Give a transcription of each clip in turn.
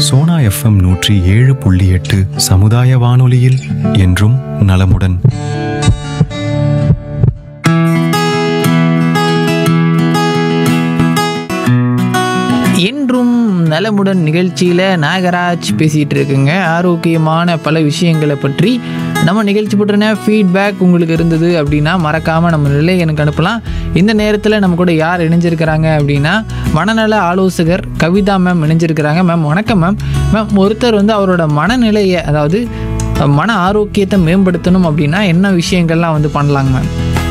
Sona FM நூற்றி ஏழு புள்ளி எட்டு சமுதாய வானொலியில் என்றும் நலமுடன் என்றும் நலமுடன் நிகழ்ச்சியில் நாகராஜ் பேசிகிட்டு இருக்குங்க ஆரோக்கியமான பல விஷயங்களை பற்றி நம்ம நிகழ்ச்சி பற்றின ஃபீட்பேக் உங்களுக்கு இருந்தது அப்படின்னா மறக்காமல் நம்ம நிலை எனக்கு அனுப்பலாம் இந்த நேரத்தில் நம்ம கூட யார் இணைஞ்சிருக்கிறாங்க அப்படின்னா மனநல ஆலோசகர் கவிதா மேம் இணைஞ்சிருக்கிறாங்க மேம் வணக்கம் மேம் மேம் ஒருத்தர் வந்து அவரோட மனநிலையை அதாவது மன ஆரோக்கியத்தை மேம்படுத்தணும் அப்படின்னா என்ன விஷயங்கள்லாம் வந்து பண்ணலாங்க மேம்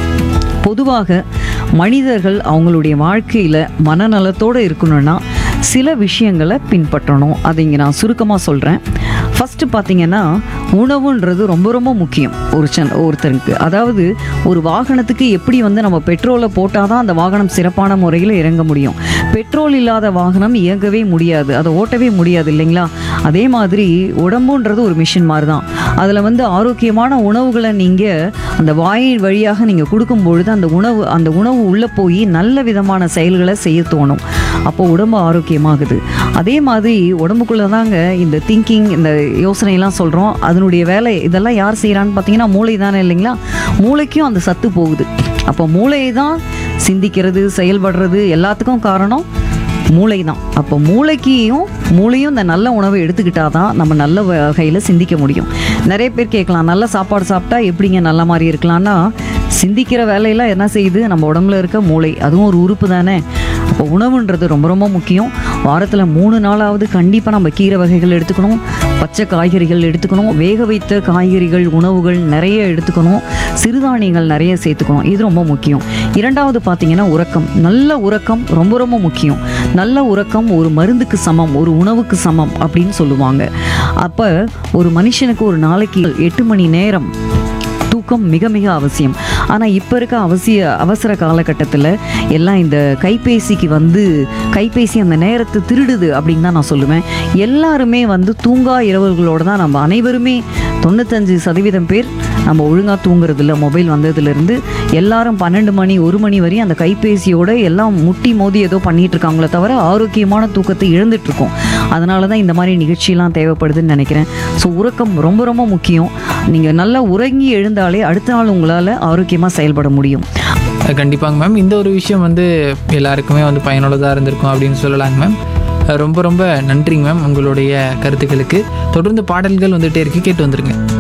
பொதுவாக மனிதர்கள் அவங்களுடைய வாழ்க்கையில் மனநலத்தோடு இருக்கணும்னா சில விஷயங்களை பின்பற்றணும் அதை இங்கே நான் சுருக்கமாக சொல்கிறேன் ஃபஸ்ட்டு பார்த்தீங்கன்னா உணவுன்றது ரொம்ப ரொம்ப முக்கியம் ஒரு சன் ஒருத்தருக்கு அதாவது ஒரு வாகனத்துக்கு எப்படி வந்து நம்ம பெட்ரோலை போட்டால் தான் அந்த வாகனம் சிறப்பான முறையில் இறங்க முடியும் பெட்ரோல் இல்லாத வாகனம் இயங்கவே முடியாது அதை ஓட்டவே முடியாது இல்லைங்களா அதே மாதிரி உடம்புன்றது ஒரு மிஷின் மாதிரி தான் அதில் வந்து ஆரோக்கியமான உணவுகளை நீங்கள் அந்த வாயின் வழியாக நீங்கள் கொடுக்கும் பொழுது அந்த உணவு அந்த உணவு உள்ளே போய் நல்ல விதமான செயல்களை செய்ய தோணும் அப்போ உடம்பு ஆரோக்கியமாகுது அதே மாதிரி உடம்புக்குள்ளே தாங்க இந்த திங்கிங் இந்த யோசனையெல்லாம் சொல்கிறோம் அதனுடைய வேலை இதெல்லாம் யார் செய்கிறான்னு பார்த்தீங்கன்னா மூளை தானே இல்லைங்களா மூளைக்கும் அந்த சத்து போகுது அப்போ மூளை தான் சிந்திக்கிறது செயல்படுறது எல்லாத்துக்கும் காரணம் மூளை தான் அப்போ மூளைக்கும் மூளையும் இந்த நல்ல உணவை எடுத்துக்கிட்டா தான் நம்ம நல்ல வகையில் சிந்திக்க முடியும் நிறைய பேர் கேட்கலாம் நல்ல சாப்பாடு சாப்பிட்டா எப்படிங்க நல்ல மாதிரி இருக்கலாம்னா சிந்திக்கிற வேலையெல்லாம் என்ன செய்யுது நம்ம உடம்புல இருக்க மூளை அதுவும் ஒரு உறுப்பு தானே அப்போ உணவுன்றது ரொம்ப ரொம்ப முக்கியம் வாரத்தில் மூணு நாளாவது கண்டிப்பாக நம்ம கீரை வகைகள் எடுத்துக்கணும் பச்சை காய்கறிகள் எடுத்துக்கணும் வேக வைத்த காய்கறிகள் உணவுகள் நிறைய எடுத்துக்கணும் சிறுதானியங்கள் நிறைய சேர்த்துக்கணும் இது ரொம்ப முக்கியம் இரண்டாவது பார்த்தீங்கன்னா உறக்கம் நல்ல உறக்கம் ரொம்ப ரொம்ப முக்கியம் நல்ல உறக்கம் ஒரு மருந்துக்கு சமம் ஒரு உணவுக்கு சமம் அப்படின்னு சொல்லுவாங்க அப்போ ஒரு மனுஷனுக்கு ஒரு நாளைக்கு எட்டு மணி நேரம் தூக்கம் மிக மிக அவசியம் ஆனால் இப்போ இருக்க அவசிய அவசர காலகட்டத்தில் எல்லாம் இந்த கைபேசிக்கு வந்து கைபேசி அந்த நேரத்தை திருடுது அப்படின்னு தான் நான் சொல்லுவேன் எல்லாருமே வந்து தூங்கா இரவுகளோட தான் நம்ம அனைவருமே தொண்ணூத்தஞ்சு சதவீதம் பேர் நம்ம ஒழுங்காக தூங்குறதில்ல மொபைல் வந்ததுலேருந்து எல்லாரும் பன்னெண்டு மணி ஒரு மணி வரையும் அந்த கைபேசியோட எல்லாம் முட்டி மோதி ஏதோ பண்ணிட்டு இருக்காங்களே தவிர ஆரோக்கியமான தூக்கத்தை இழந்துட்டு இருக்கோம் அதனால தான் இந்த மாதிரி நிகழ்ச்சியெல்லாம் தேவைப்படுதுன்னு நினைக்கிறேன் ஸோ உறக்கம் ரொம்ப ரொம்ப முக்கியம் நீங்கள் நல்லா உறங்கி எழுந்தாலே அடுத்த நாள் உங்களால் ஆரோக்கியமாக செயல்பட முடியும் கண்டிப்பாங்க மேம் இந்த ஒரு விஷயம் வந்து எல்லாருக்குமே வந்து பயனுள்ளதாக இருந்திருக்கும் அப்படின்னு சொல்லலாங்க மேம் ரொம்ப ரொம்ப நன்றிங்க மேம் உங்களுடைய கருத்துக்களுக்கு தொடர்ந்து பாடல்கள் வந்துகிட்டே இருக்கு கேட்டு வந்துருங்க